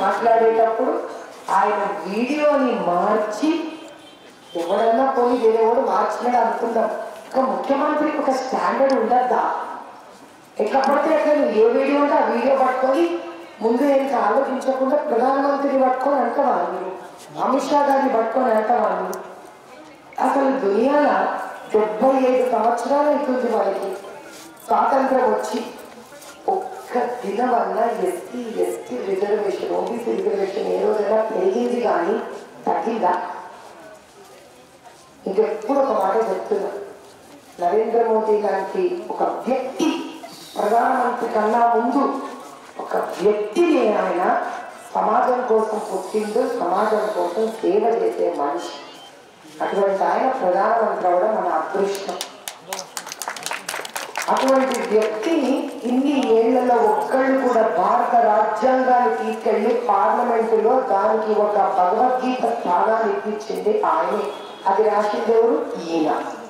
మాట్లాడేటప్పుడు ఆయన వీడియోని మార్చి ఎవడన్నా పోయి వేరేవాడు మార్చినాడు అనుకుందాం ఒక ముఖ్యమంత్రికి ఒక స్టాండర్డ్ ఉండద్దా ఎట్లా పడితే అట్లా నువ్వు ఏ వీడియో ఉంటే ఆ వీడియో పట్టుకొని ముందు ఏం ఆలోచించకుండా ప్రధానమంత్రిని పట్టుకొని అంటవాళ్ళు మీరు అమిత్ షా గారిని పట్టుకొని అంటవాళ్ళు అసలు దునియాల డెబ్బై ఐదు సంవత్సరాలు అవుతుంది వాళ్ళకి స్వాతంత్రం వచ్చి ఒక్క దినం వల్ల SC ST reservation OBC reservation ఏ రోజైనా పెరిగింది కానీ తగ్గిందా ఇంకెప్పుడు ఒక మాట చెప్తున్నా నరేంద్ర మోదీ గారికి ఒక వ్యక్తి ప్రధానమంత్రి కన్నా ముందు ఒక వ్యక్తిని ఆయన సమాజం కోసం పుట్టిండు సమాజం కోసం సేవ చేసే మనిషి అటువంటి ఆయన ప్రధానమంత్రి అవడం మన అదృష్టం అటువంటి వ్యక్తిని ఇన్ని ఏళ్లలో ఒక్కళ్ళు కూడా భారత రాజ్యాంగాన్ని తీసుకెళ్లి పార్లమెంటులో దానికి ఒక భగవద్గీత స్థానాన్ని ఇప్పించింది ఆయనే అది రాసింది ఎవరు ఈయన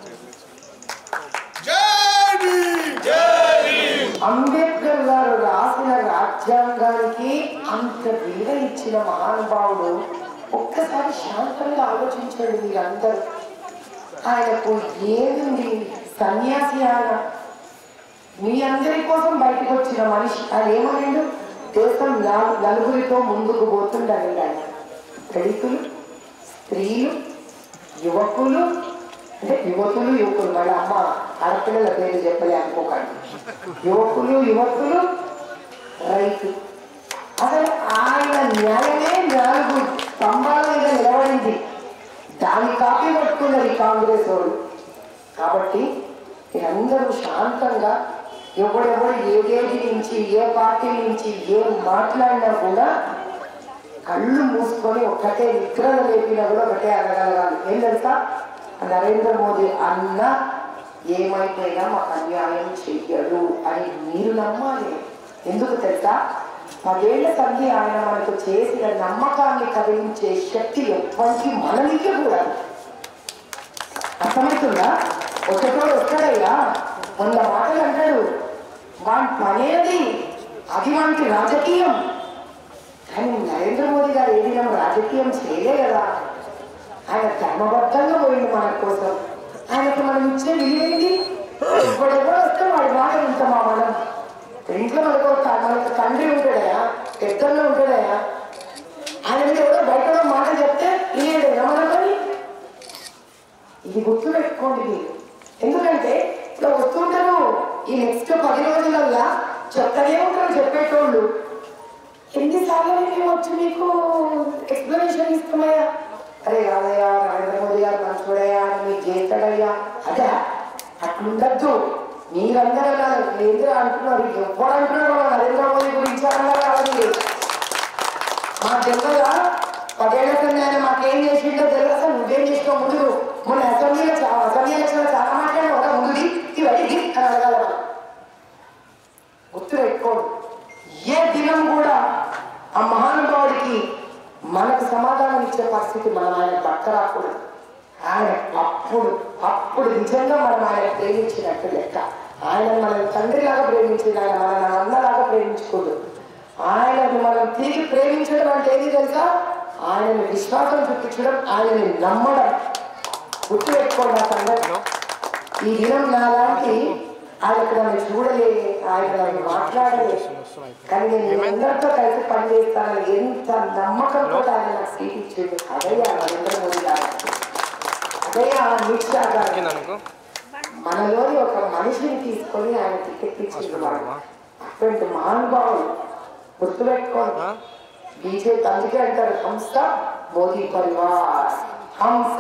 అంబేద్కర్ గారు రాసిన రాజ్యాంగానికి అంత విలువ ఇచ్చిన మహానుభావుడు ఒక్కసారి శాంతంగా ఆలోచించండి మీరందరూ ఆయనకు ఏముంది సన్యాసి ఆయన మీ అందరి కోసం బయటకు వచ్చిన మనిషి ఆయన ఏమన్నాడు దేశం నా- నలుగురితో ముందుకు పోతుండని ఆయన దళితులు స్త్రీలు యువకులు అంటే యువకులు యువకులు మళ్ళీ అమ్మ ఆడపిల్లల పేరు చెప్పలే అనుకోకండి యువకులు యువకులు రైతు అసలు ఆయన న్యాయమే నాలుగు స్తంభాల మీద నిలబడింది దాని కాపీ పట్టుకున్నది కాంగ్రెస్ వాళ్ళు కాబట్టి మీరందరూ శాంతంగా ఎవడెవడు ఏ దేశం నుంచి ఏ పార్టీ నుంచి ఏం మాట్లాడినా కూడా కళ్ళు మూసుకొని ఒక్కటే నిద్రలు లేపినా కూడా ఒకటే అనగలగాలి ఏం తెలుసా నరేంద్ర మోదీ అన్న ఏమైపోయినా మాకు అన్యాయం చెయ్యడు అని మీరు నమ్మాలి ఎందుకు తెలుసా పదేళ్ల సంధి ఆయన మనకు చేసిన నమ్మకాన్ని కలిగించే శక్తి ఎప్పటికీ మననికి కూడా అర్థమవుతుందా ఒకటో వస్తాడయ్యా వంద మాటలు అంటాడు వాడి పనేది అది వానికి రాజకీయం కానీ నరేంద్ర మోదీ గారు ఏ దినం రాజకీయం చేయలే కదా ఆయన ధర్మబద్ధంగా పోయింది మన కోసం ఆయనకి మనం ఇచ్చే విలువేంటి ఇప్పుడెవరో వస్తే వాడి మాట వింటామా మనం ఇంట్లో మనకు ఒక త- మనకు తండ్రి ఉంటాడయా పెద్దల్లో ఉంటాడయా ఆయన మీద ఎవరో బయట ఎవరో మాట చెప్తే ఈయన మన పని ఇది గుర్తు పెట్టుకోండి మీరు ఎందుకంటే ఇట్లా వస్తుంటారు ఈ నెక్స్ట్ పది రోజులల్లా చెప్తానే ఉంటారు చెప్పేటోళ్ళు ఎన్నిసార్లు మేము వచ్చి మీకు ఎక్స్ప్లెనేషన్ ఇస్తున్నాయా అరే కాదయ్యా నరేంద్ర మోదీ గారు మంచోడయ్యా అని మీకు చేస్తాడయ్యా అదే అట్లుండద్దు మీరందరూ అన్నారు ఏంద్ర అంటున్నారు ఎవరు అంటున్నారు నరేంద్ర మోదీ గురించి అన్నారు కావాలి మా తెలియదా పదేళ్ల కింద ఆయన మాకేం చేసిండో తెలియదు అసలు నువ్వేం చేసినావు ముందు మొన్న అసెంబ్లీలో చా- అసెంబ్లీ ఎలక్షన్ చాలా మాట్లాడినావు కదా ముందుది ఇవన్నీ ఇది అని అడగాలి మనం. గుర్తు పెట్టుకోండి ఏ దినం కూడా ఆ మహానుభావుడికి మనకు సమాధానం ఇచ్చే పరిస్థితి మనం ఆయన పక్క రాకూడదు ఆయన అప్పుడు అప్పుడు నిజంగా మనం ఆయన ప్రేమించినట్టు లెక్క ఆయన మన తండ్రిలాగా ప్రేమించింది ఆయన మన అన్నలాగా ప్రేమించకూడదు ఆయనను మనం తిరిగి ప్రేమించడం అంటే ఏది తెలుసా ఆయనని విశ్వాసం చూపించడం ఆయనని నమ్మడం గుర్తు పెట్టుకోండి ఆ సంగతి ఈ దినం నాలాంటి ఆయనకు నన్ను చూడలే ఆయన నన్ను మాట్లాడలే కానీ నేను అందరితో కలిసి పనిచేస్తానని ఎంత నమ్మకంతో ఆయన నాకు సీట్ ఇచ్చిండు అదయ్యా నరేంద్ర మోదీ గారు అదయ్యా అమిత్ షా గారు అనుకో మనలోని ఒక మనిషిని తీసుకొని ఆయన టికెట్ ఇచ్చిండు వాడు అటువంటి మహానుభావుడు గుర్తుపెట్టుకోండి బీజేపీ అందుకే అంటారు హంస మోదీ పరివార్ హంస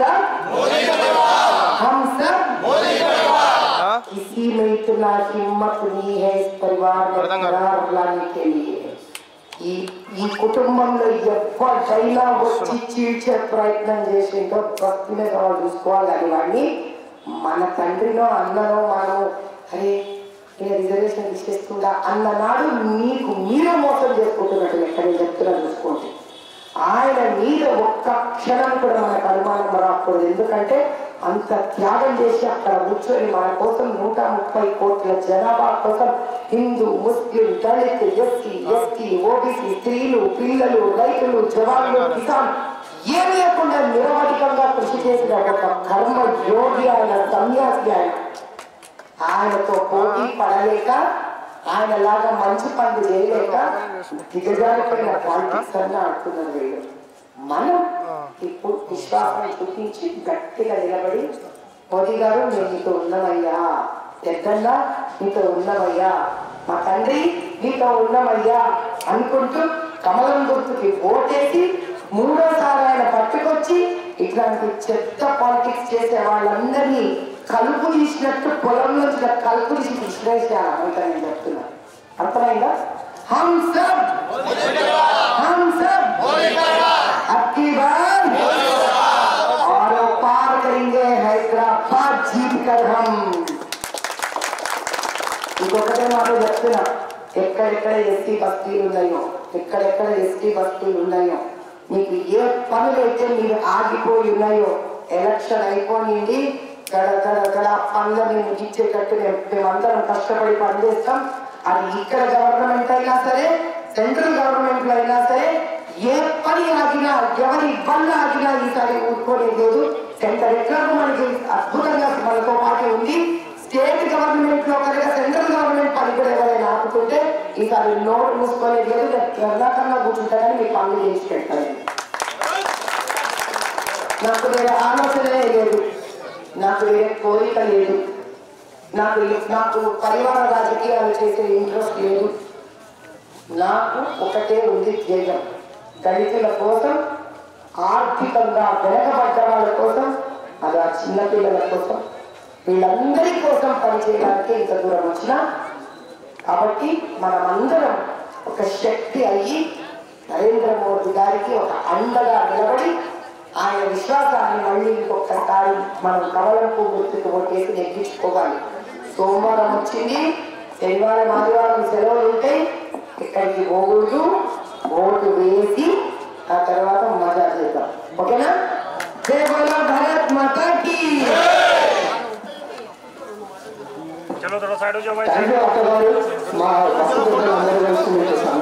हम सब किसी में इतना हिम्मत नहीं है इस परिवार में అర్థం కాదు. करार लाने के लिए ఈ ఈ కుటుంబంలో ఎవరికైనా వచ్చి చీల్చే ప్రయత్నం చేసిందో భక్తి మీద వాళ్ళు చూసుకోవాలి కానీ వాడిని మన తండ్రినో అన్ననో మనం అరే ఈయన రిజర్వేషన్ ఇచ్చేస్తుందా అన్న నాడు మీకు మీరే మోసం చేసుకుంటున్నట్టు లెక్క నేను చెప్తున్నా చూసుకోండి ఆయన మీద ఒక్క క్షణం కూడా మనకు అనుమానం రాకూడదు ఎందుకంటే అంత త్యాగం చేసి అక్కడ కూర్చొని మన కోసం నూట ముప్పై కోట్ల జనాభా కోసం Hindu Muslim Dalit SC ST OBC స్త్రీలు పిల్లలు రైతులు జవాన్లు కిసాన్ ఏం లేకుండా నిరవధికంగా కృషి చేసిన ఒక కర్మ యోగి ఆయన సన్యాసి ఆయన ఆయనతో పోటీ పడలేక ఆయన లాగా మంచి పనులు చేయలేక దిగజారిపోయిన పాలిటిక్స్ అన్న అంటున్నారు వీళ్ళు మనం ఇప్పుడు విశ్వాసం చూపించి గట్టిగా నిలబడి మోదీ గారు మేము నీతో ఉన్నామయ్యా పెద్దన్నా నీతో ఉన్నామయ్యా మా తండ్రి నీతో ఉన్నామయ్యా అనుకుంటూ కమలం గుర్తుకి ఓటేసి మూడోసారి ఆయన పట్టుకొచ్చి ఇట్లాంటి చెత్త పాలిటిక్స్ చేసే వాళ్ళందరినీ కలుపు తీసినట్టు పొలం నుంచి కలుపు తీసి విశ్లేషించాలి నేను చెప్తున్నా అర్థమైందా హమ్ సబ్ హమ్ సబ్ అబ్కి బార్ और पार करेंगे हैदराबाद जीत कर हम ఇంకొకటే మాట చెప్తున్నా ఎక్కడెక్కడ ఎస్టీ బస్తీలు ఉన్నాయో ఎక్కడెక్కడ ఎస్టీ బస్తీలు ఉన్నాయో మీకు ఏ పనులైతే మీరు ఆగిపోయి ఉన్నాయో ఎలక్షన్ అయిపోయింది గడ గడ గడ పనులని ముగించేటట్టు మేము మేమందరం కష్టపడి పనిచేస్తాం అది ఇక్కడ గవర్నమెంట్ అయినా సరే సెంట్రల్ గవర్నమెంట్ లో అయినా సరే ఏ పని ఆగినా ఎవరి వల్ల ఆగినా ఈసారి ఊరుకోలేదు లేదు సెంటర్ ఎట్లాగో మనకి అద్భుతంగా మనతో పాటు ఉంది స్టేట్ గవర్నమెంట్ లో కనుక సెంట్రల్ గవర్నమెంట్ పని కూడా ఎవరైనా ఆపుతుంటే ఈసారి నోట్ మూసుకోలేదు లేదు ప్రధాకంగా కూర్చుంటారని మీకు పనులు చేసి పెడతాను నాకు వేరే ఆలోచనే లేదు నాకు వేరే కోరిక లేదు నాకు నాకు పరివార రాజకీయాలు చేసే ఇంట్రెస్ట్ లేదు నాకు ఒకటే ఉంది ధ్యేయం దళితుల కోసం ఆర్థికంగా వెనకబడ్డ వాళ్ళ కోసం అది ఆ చిన్నపిల్లల కోసం వీళ్ళందరి కోసం పనిచేయడానికి ఇంత దూరం వచ్చిన కాబట్టి మనమందరం ఒక శక్తి అయ్యి నరేంద్ర మోదీ గారికి ఒక అండగా నిలబడి ఆయన విశ్వాసాన్ని మళ్ళీ ఇంకొకసారి మనం కమలంపు గుర్తుకు ఓటేసి నెగ్గించుకోవాలి సోమవారం వచ్చింది శనివారం ఆదివారం సెలవులు ఉంటాయి ఇక్కడికి పోకూడదు ఓటు వేసి ఆ తర్వాత మజా చేద్దాం ఓకేనా జై బోలో భారత్ మాతాకి चलो थोड़ा साइड हो जाओ भाई థ్యాంక్ యూ అక్క గారు మా బస్సు అందరూ కలిసి మీకు